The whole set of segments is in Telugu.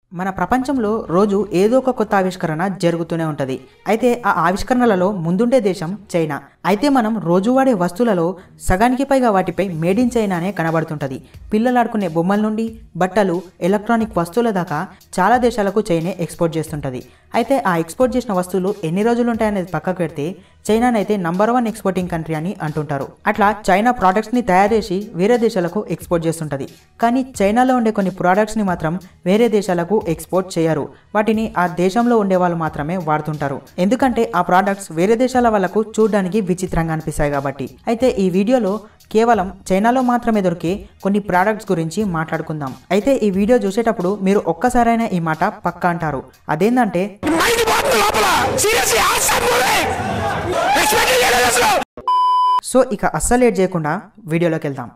మన ప్రపంచంలో రోజు ఏదో ఒక కొత్త ఆవిష్కరణ జరుగుతూనే ఉంటుంది అయితే ఆ ఆవిష్కరణలలో ముందుండే దేశం చైనా అయితే మనం రోజు వాడే వస్తువులలో సగానికి పైగా వాటిపై మేడ్ ఇన్ చైనానే కనబడుతుంటుంది పిల్లలు ఆడుకునే బొమ్మల నుండి బట్టలు ఎలక్ట్రానిక్ వస్తువుల దాకా చాలా దేశాలకు చైనే ఎక్స్పోర్ట్ చేస్తుంటుంది అయితే ఆ ఎక్స్పోర్ట్ చేసిన వస్తువులు ఎన్ని రోజులు ఉంటాయనేది పక్కకు పెడితే చైనానైతే నంబర్ వన్ ఎక్స్పోర్టింగ్ కంట్రీ అని అంటుంటారు అట్లా చైనా ప్రోడక్ట్స్ని తయారు చేసి వేరే దేశాలకు ఎక్స్పోర్ట్ చేస్తుంటుంది కానీ చైనాలో ఉండే కొన్ని ప్రోడక్ట్స్ని మాత్రం వేరే దేశాలకు ఎక్స్పోర్ట్ చేయరు వాటిని ఆ దేశంలో ఉండే వాళ్ళు మాత్రమే వాడుతుంటారు ఎందుకంటే ఆ ప్రోడక్ట్స్ వేరే దేశాల వాళ్ళకు చూడడానికి విచిత్రంగా అనిపిస్తాయి కాబట్టి అయితే ఈ వీడియోలో కేవలం చైనాలో మాత్రమే దొరికే కొన్ని ప్రోడక్ట్స్ గురించి మాట్లాడుకుందాం అయితే ఈ వీడియో చూసేటప్పుడు మీరు ఒక్కసారైనా ఈ మాట పక్కా అంటారు అదేంటంటే మైండ్ పోతుంది లోపల సీరియస్లీ ఆన్సర్ మూవీ ఎక్స్పెక్ట్ చేయలేదు అసలు సో ఇక అస్సలు లేట్ చేయకుండా వీడియోలోకి వెళ్దాం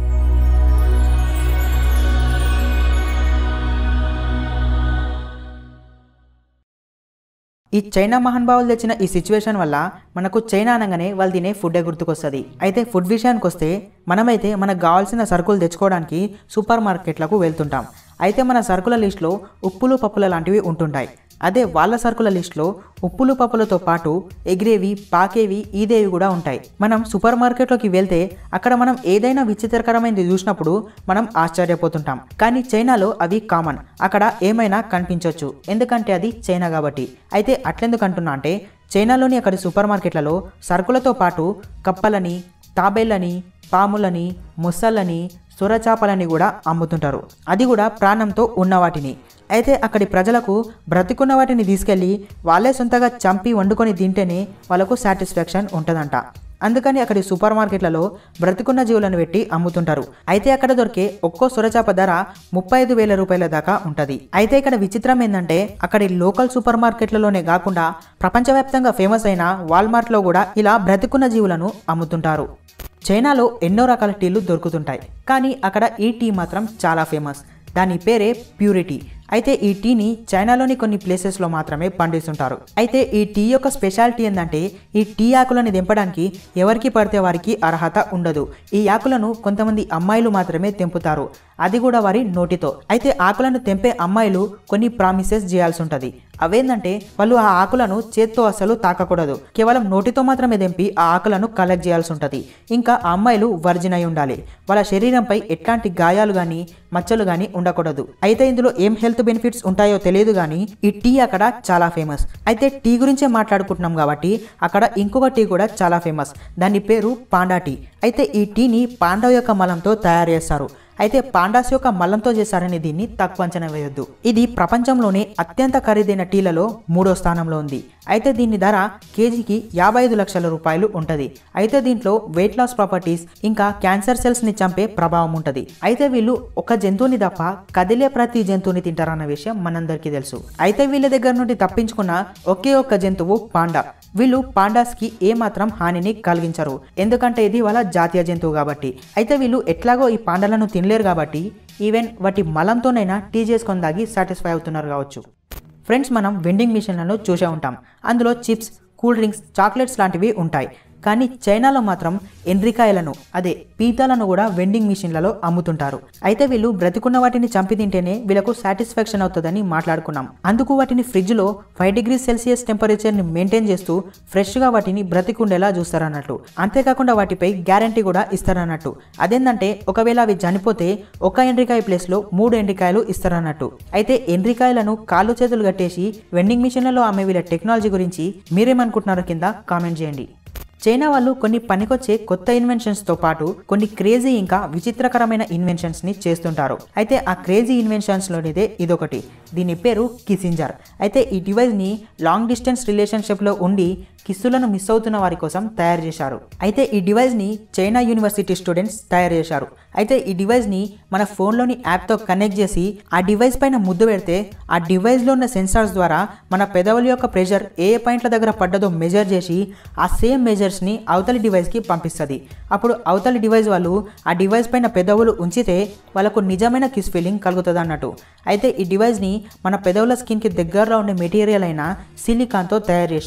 ఈ చైనా మహానుభావులు తెచ్చిన ఈ సిచ్యువేషన్ వల్ల మనకు చైనా అనగానే వాళ్ళు తినే ఫుడ్డే గుర్తుకొస్తుంది అయితే ఫుడ్ విషయానికి వస్తే మనమైతే మనకు కావాల్సిన సరుకులు తెచ్చుకోవడానికి సూపర్ మార్కెట్లకు వెళ్తుంటాం అయితే మన సరుకుల లిస్ట్లో ఉప్పులు పప్పుల లాంటివి ఉంటుంటాయి అదే వాళ్ళ సరుకుల లిస్ట్లో ఉప్పులు పప్పులతో పాటు ఎగిరేవి పాకేవి ఈదేవి కూడా ఉంటాయి మనం సూపర్ మార్కెట్లోకి వెళ్తే అక్కడ మనం ఏదైనా విచిత్రకరమైనది చూసినప్పుడు మనం ఆశ్చర్యపోతుంటాం కానీ చైనాలో అవి కామన్ అక్కడ ఏమైనా కనిపించవచ్చు ఎందుకంటే అది చైనా కాబట్టి అయితే అట్లెందుకు అంటున్నా అంటే చైనాలోని అక్కడి సూపర్ మార్కెట్లలో సరుకులతో పాటు కప్పలని తాబేళ్ళని పాములని ముసళ్ళని సొరచాపలని కూడా అమ్ముతుంటారు అది కూడా ప్రాణంతో ఉన్న వాటిని అయితే అక్కడి ప్రజలకు బ్రతికున్న వాటిని తీసుకెళ్ళి వాళ్ళే సొంతగా చంపి వండుకొని తింటేనే వాళ్ళకు సాటిస్ఫాక్షన్ ఉంటుందంట అందుకని అక్కడి సూపర్ మార్కెట్లలో బ్రతికున్న జీవులను పెట్టి అమ్ముతుంటారు అయితే అక్కడ దొరికే ఒక్కో సొరచాప ధర ముప్పై ఐదు వేల రూపాయల దాకా ఉంటుంది అయితే ఇక్కడ విచిత్రం ఏంటంటే అక్కడి లోకల్ సూపర్ మార్కెట్లలోనే కాకుండా ప్రపంచవ్యాప్తంగా ఫేమస్ అయిన వాల్మార్ట్లో కూడా ఇలా బ్రతికున్న జీవులను అమ్ముతుంటారు చైనాలో ఎన్నో రకాల టీలు దొరుకుతుంటాయి కానీ అక్కడ ఈ టీ మాత్రం చాలా ఫేమస్ దాని పేరే ప్యూరిటీ అయితే ఈ టీని చైనాలోని కొన్ని ప్లేసెస్లో మాత్రమే పండిస్తుంటారు అయితే ఈ టీ యొక్క స్పెషాలిటీ ఏంటంటే ఈ టీ ఆకులను దింపడానికి ఎవరికి పడితే వారికి అర్హత ఉండదు ఈ ఆకులను కొంతమంది అమ్మాయిలు మాత్రమే తెంపుతారు అది కూడా వారి నోటితో అయితే ఆకులను తెంపే అమ్మాయిలు కొన్ని ప్రామిసెస్ చేయాల్సి ఉంటుంది అవేంటంటే వాళ్ళు ఆ ఆకులను చేత్తో అసలు తాకకూడదు కేవలం నోటితో మాత్రమే తెంపి ఆ ఆకులను కలెక్ట్ చేయాల్సి ఉంటుంది ఇంకా ఆ అమ్మాయిలు వర్జిన్ అయి ఉండాలి వాళ్ళ శరీరంపై ఎట్లాంటి గాయాలు కానీ మచ్చలు కానీ ఉండకూడదు అయితే ఇందులో ఏం హెల్త్ బెనిఫిట్స్ ఉంటాయో తెలియదు కానీ ఈ టీ అక్కడ చాలా ఫేమస్ అయితే టీ గురించే మాట్లాడుకుంటున్నాం కాబట్టి అక్కడ ఇంకొక టీ కూడా చాలా ఫేమస్ దాని పేరు పాండా టీ అయితే ఈ టీని పాండవ యొక్క మలంతో తయారు చేస్తారు అయితే పాండాస్ యొక్క మల్లంతో చేశారని దీన్ని తక్కువ అంచనా వేయొద్దు ఇది ప్రపంచంలోనే అత్యంత ఖరీదైన టీలలో మూడో స్థానంలో ఉంది అయితే దీని ధర కేజీకి యాభై ఐదు లక్షల రూపాయలు ఉంటుంది అయితే దీంట్లో వెయిట్ లాస్ ప్రాపర్టీస్ ఇంకా క్యాన్సర్ సెల్స్ ని చంపే ప్రభావం ఉంటుంది అయితే వీళ్ళు ఒక జంతువుని తప్ప కదిలే ప్రతి జంతువుని తింటారన్న విషయం మనందరికీ తెలుసు అయితే వీళ్ళ దగ్గర నుండి తప్పించుకున్న ఒకే ఒక్క జంతువు పాండా వీళ్ళు పాండాస్ కి ఏ మాత్రం హానిని కలిగించరు ఎందుకంటే ఇది వాళ్ళ జాతీయ జంతువు కాబట్టి అయితే వీళ్ళు ఎట్లాగో ఈ పాండాలను తినలేరు కాబట్టి ఈవెన్ వాటి మలంతోనైనా టీ చేసుకొని దాగి సాటిస్ఫై అవుతున్నారు కావచ్చు ఫ్రెండ్స్ మనం వెండింగ్ మిషన్లను చూసే ఉంటాం అందులో చిప్స్ కూల్ డ్రింక్స్ చాక్లెట్స్ లాంటివి ఉంటాయి కానీ చైనాలో మాత్రం ఎండ్రికాయలను అదే పీతాలను కూడా వెండింగ్ మిషన్లలో అమ్ముతుంటారు అయితే వీళ్ళు బ్రతికున్న వాటిని చంపి తింటేనే వీళ్ళకు సాటిస్ఫాక్షన్ అవుతుందని మాట్లాడుకున్నాం అందుకు వాటిని ఫ్రిడ్జ్లో ఫైవ్ డిగ్రీ సెల్సియస్ టెంపరేచర్ని మెయింటైన్ చేస్తూ ఫ్రెష్గా వాటిని బ్రతికుండేలా చూస్తారన్నట్టు అంతేకాకుండా వాటిపై గ్యారంటీ కూడా ఇస్తారన్నట్టు అదేంటంటే ఒకవేళ అవి చనిపోతే ఒక ఎండ్రికాయ ప్లేస్లో మూడు ఎండ్రికాయలు ఇస్తారన్నట్టు అయితే ఎండ్రికాయలను కాళ్ళు చేతులు కట్టేసి వెండింగ్ మిషన్లలో అమ్మే వీళ్ళ టెక్నాలజీ గురించి మీరేమనుకుంటున్నారో కింద కామెంట్ చేయండి చైనా వాళ్ళు కొన్ని పనికొచ్చే కొత్త ఇన్వెన్షన్స్తో పాటు కొన్ని క్రేజీ ఇంకా విచిత్రకరమైన ఇన్వెన్షన్స్ని చేస్తుంటారు అయితే ఆ క్రేజీ ఇన్వెన్షన్స్లోనిదే ఇదొకటి దీని పేరు కిసింజర్ అయితే ఈ డివైస్ని లాంగ్ డిస్టెన్స్ రిలేషన్షిప్లో ఉండి కిస్సులను మిస్ అవుతున్న వారి కోసం తయారు చేశారు అయితే ఈ డివైస్ని చైనా యూనివర్సిటీ స్టూడెంట్స్ తయారు చేశారు అయితే ఈ డివైస్ని మన ఫోన్లోని యాప్తో కనెక్ట్ చేసి ఆ డివైస్ పైన ముద్దు పెడితే ఆ డివైస్లో ఉన్న సెన్సార్స్ ద్వారా మన పెదవుల యొక్క ప్రెషర్ ఏ ఏ పాయింట్ల దగ్గర పడ్డదో మెజర్ చేసి ఆ సేమ్ మెజర్స్ని అవతలి డివైస్కి పంపిస్తుంది అప్పుడు అవతలి డివైస్ వాళ్ళు ఆ డివైస్ పైన పెదవులు ఉంచితే వాళ్ళకు నిజమైన కిస్ ఫీలింగ్ కలుగుతుంది అన్నట్టు అయితే ఈ డివైస్ని మన పెదవుల స్కిన్కి దగ్గరలో ఉండే మెటీరియల్ అయిన సిలికాన్తో తయారు చేశారు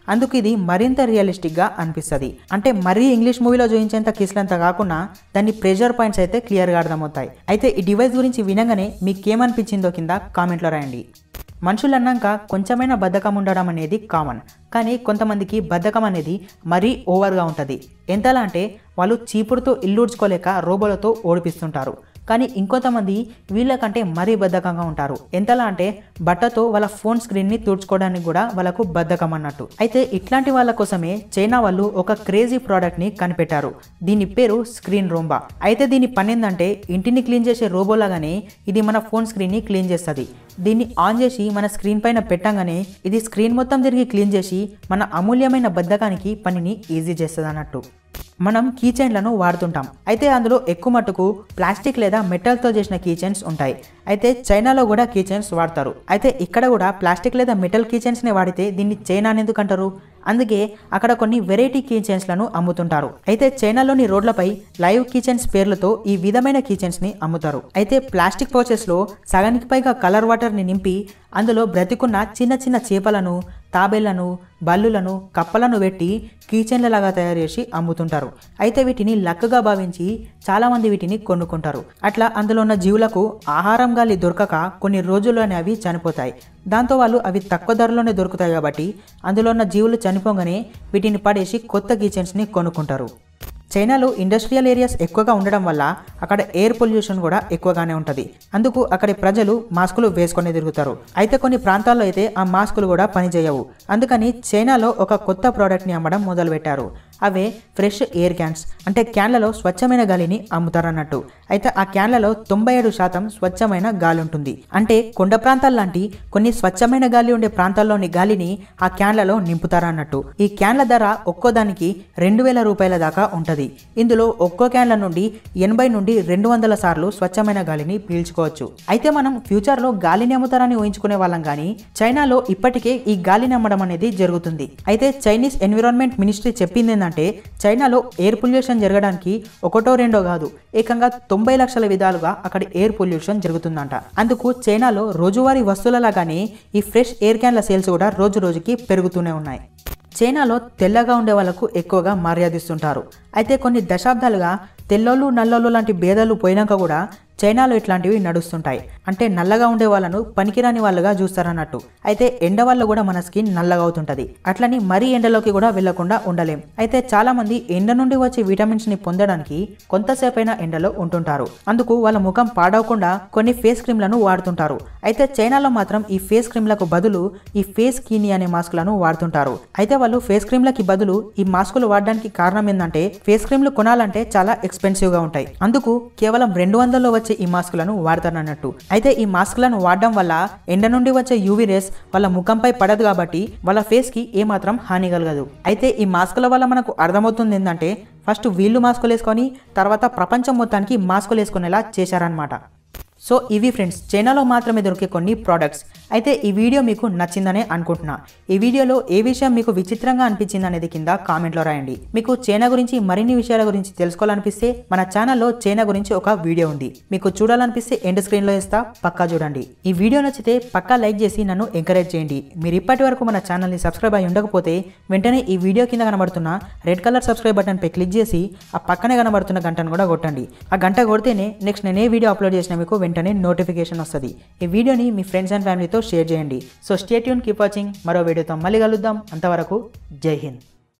అందుకు ఇది మరింత రియలిస్టిక్గా అనిపిస్తుంది అంటే మరీ ఇంగ్లీష్ మూవీలో చూపించేంత కిస్లంత కాకుండా దాని ప్రెషర్ పాయింట్స్ అయితే క్లియర్గా అర్థమవుతాయి అయితే ఈ డివైస్ గురించి వినగానే మీకేమనిపించిందో కింద కామెంట్లో రాయండి మనుషులు అన్నాక కొంచెమైనా బద్ధకం ఉండడం అనేది కామన్ కానీ కొంతమందికి బద్ధకం అనేది మరీ ఓవర్గా ఉంటుంది ఎంతలా అంటే వాళ్ళు చీపురుతో ఇల్లుడ్చుకోలేక రోబోలతో ఓడిపిస్తుంటారు కానీ ఇంకొంతమంది వీళ్ళకంటే మరీ బద్ధకంగా ఉంటారు ఎంతలా అంటే బట్టతో వాళ్ళ ఫోన్ స్క్రీన్ని తుడుచుకోవడానికి కూడా వాళ్ళకు బద్ధకం అన్నట్టు అయితే ఇట్లాంటి వాళ్ళ కోసమే చైనా వాళ్ళు ఒక క్రేజీ ప్రోడక్ట్ని కనిపెట్టారు దీని పేరు స్క్రీన్ రోంబా అయితే దీని పని ఏంటంటే ఇంటిని క్లీన్ చేసే రోబోలాగానే ఇది మన ఫోన్ స్క్రీన్ని క్లీన్ చేస్తుంది దీన్ని ఆన్ చేసి మన స్క్రీన్ పైన పెట్టంగానే ఇది స్క్రీన్ మొత్తం తిరిగి క్లీన్ చేసి మన అమూల్యమైన బద్ధకానికి పనిని ఈజీ చేస్తుంది అన్నట్టు మనం కీ చైన్లను వాడుతుంటాం అయితే అందులో ఎక్కువ మట్టుకు ప్లాస్టిక్ లేదా మెటల్తో చేసిన కీ చైన్స్ ఉంటాయి అయితే చైనాలో కూడా కీ చైన్స్ వాడతారు అయితే ఇక్కడ కూడా ప్లాస్టిక్ లేదా మెటల్ కీ చైన్స్ని వాడితే దీన్ని చైనా అని ఎందుకు అంటారు అందుకే అక్కడ కొన్ని వెరైటీ కీ చైన్స్లను అమ్ముతుంటారు అయితే చైనాలోని రోడ్లపై లైవ్ కీ చైన్స్ పేర్లతో ఈ విధమైన కీ చైన్స్ని అమ్ముతారు అయితే ప్లాస్టిక్ పౌచెస్లో సగానికి పైగా కలర్ వాటర్ని నింపి అందులో బ్రతికున్న చిన్న చిన్న చేపలను తాబేళ్లను బల్లులను కప్పలను పెట్టి కీచెన్లలాగా తయారు చేసి అమ్ముతుంటారు అయితే వీటిని లక్కగా భావించి చాలామంది వీటిని కొనుక్కుంటారు అట్లా అందులో ఉన్న జీవులకు ఆహారం గాలి దొరకక కొన్ని రోజుల్లోనే అవి చనిపోతాయి దాంతో వాళ్ళు అవి తక్కువ ధరలోనే దొరుకుతాయి కాబట్టి అందులో ఉన్న జీవులు చనిపోగానే వీటిని పడేసి కొత్త కిచెన్స్ని కొనుక్కుంటారు చైనాలో ఇండస్ట్రియల్ ఏరియాస్ ఎక్కువగా ఉండడం వల్ల అక్కడ ఎయిర్ పొల్యూషన్ కూడా ఎక్కువగానే ఉంటుంది అందుకు అక్కడి ప్రజలు మాస్కులు వేసుకొని తిరుగుతారు అయితే కొన్ని ప్రాంతాల్లో అయితే ఆ మాస్కులు కూడా పనిచేయవు అందుకని చైనాలో ఒక కొత్త ప్రోడక్ట్ని అమ్మడం మొదలుపెట్టారు అవే ఫ్రెష్ ఎయిర్ క్యాన్స్ అంటే క్యాన్లలో స్వచ్ఛమైన గాలిని అమ్ముతారన్నట్టు అయితే ఆ క్యాన్లలో తొంభై ఏడు శాతం స్వచ్ఛమైన గాలి ఉంటుంది అంటే కొండ ప్రాంతాల లాంటి కొన్ని స్వచ్ఛమైన గాలి ఉండే ప్రాంతాల్లోని గాలిని ఆ క్యాన్లలో నింపుతారన్నట్టు ఈ క్యాన్ల ధర ఒక్కో దానికి రెండు వేల రూపాయల దాకా ఉంటుంది ఇందులో ఒక్కో క్యాన్ల నుండి ఎనభై నుండి రెండు వందల సార్లు స్వచ్ఛమైన గాలిని పీల్చుకోవచ్చు అయితే మనం ఫ్యూచర్లో గాలిని అమ్ముతారని ఊహించుకునే వాళ్ళం కానీ చైనాలో ఇప్పటికే ఈ గాలిని అమ్మడం అనేది జరుగుతుంది అయితే చైనీస్ ఎన్విరాన్మెంట్ మినిస్ట్రీ చెప్పింది ఏంటంటే చైనాలో ఎయిర్ పొల్యూషన్ జరగడానికి ఒకటో రెండో కాదు ఏకంగా తొంభై లక్షల విధాలుగా అక్కడ ఎయిర్ పొల్యూషన్ జరుగుతుందంట అందుకు చైనాలో రోజువారీ వస్తువులలాగానే ఈ ఫ్రెష్ ఎయిర్ క్యాన్ల సేల్స్ కూడా రోజు రోజుకి పెరుగుతూనే ఉన్నాయి చైనాలో తెల్లగా ఉండే వాళ్ళకు ఎక్కువగా మర్యాదిస్తుంటారు అయితే కొన్ని దశాబ్దాలుగా తెల్లోళ్ళు నల్లోళ్ళు లాంటి భేదాలు పోయినాక కూడా చైనాలో ఇట్లాంటివి నడుస్తుంటాయి అంటే నల్లగా ఉండే వాళ్ళను పనికిరాని వాళ్ళుగా చూస్తారన్నట్టు అయితే ఎండ వల్ల కూడా మన స్కిన్ నల్లగా అవుతుంటది అట్లని మరీ ఎండలోకి కూడా వెళ్లకుండా ఉండలేం అయితే చాలా మంది ఎండ నుండి వచ్చే విటమిన్స్ ని పొందడానికి కొంతసేపైనా ఎండలో ఉంటుంటారు అందుకు వాళ్ళ ముఖం పాడవకుండా కొన్ని ఫేస్ క్రీమ్లను వాడుతుంటారు అయితే చైనాలో మాత్రం ఈ ఫేస్ క్రీమ్లకు బదులు ఈ ఫేస్ కీని అనే మాస్కులను వాడుతుంటారు అయితే వాళ్ళు ఫేస్ క్రీమ్లకి బదులు ఈ మాస్కులు వాడడానికి కారణం ఏంటంటే ఫేస్ క్రీమ్లు కొనాలంటే చాలా ఎక్స్పెన్సివ్ గా ఉంటాయి అందుకు కేవలం రెండు వందల్లో వచ్చే ఈ మాస్కులను వాడతారన్నట్టు అయితే ఈ మాస్కులను వాడడం వల్ల ఎండ నుండి వచ్చే యూవీ రేస్ వాళ్ళ ముఖంపై పడదు కాబట్టి వాళ్ళ ఫేస్ కి ఏమాత్రం హాని కలగదు అయితే ఈ మాస్కుల వల్ల మనకు అర్థమవుతుంది ఏంటంటే ఫస్ట్ వీళ్ళు మాస్కులు వేసుకొని తర్వాత ప్రపంచం మొత్తానికి మాస్కులు వేసుకునేలా చేశారనమాట సో ఇవి ఫ్రెండ్స్ చైనాలో మాత్రమే దొరికే కొన్ని ప్రోడక్ట్స్ అయితే ఈ వీడియో మీకు నచ్చిందనే అనుకుంటున్నా ఈ వీడియోలో ఏ విషయం మీకు విచిత్రంగా అనిపించింది అనేది కింద కామెంట్లో రాయండి మీకు చైనా గురించి మరిన్ని విషయాల గురించి తెలుసుకోవాలనిపిస్తే మన ఛానల్లో చైనా గురించి ఒక వీడియో ఉంది మీకు చూడాలనిపిస్తే ఎండ్ స్క్రీన్లో ఇస్తా పక్కా చూడండి ఈ వీడియో నచ్చితే పక్కా లైక్ చేసి నన్ను ఎంకరేజ్ చేయండి మీరు ఇప్పటి వరకు మన ఛానల్ని సబ్స్క్రైబ్ అయి ఉండకపోతే వెంటనే ఈ వీడియో కింద కనబడుతున్న రెడ్ కలర్ సబ్స్క్రైబ్ బటన్పై క్లిక్ చేసి ఆ పక్కనే కనబడుతున్న గంటను కూడా కొట్టండి ఆ గంట కొడితేనే నెక్స్ట్ నేను ఏ వీడియో అప్లోడ్ చేసినా మీకు వెంటనే నోటిఫికేషన్ వస్తుంది ఈ వీడియోని మీ ఫ్రెండ్స్ అండ్ ఫ్యామిలీతో షేర్ చేయండి సో స్టేట్యూన్ కీప్ వాచింగ్ మరో వీడియోతో మళ్ళీ కలుద్దాం అంతవరకు జై హింద్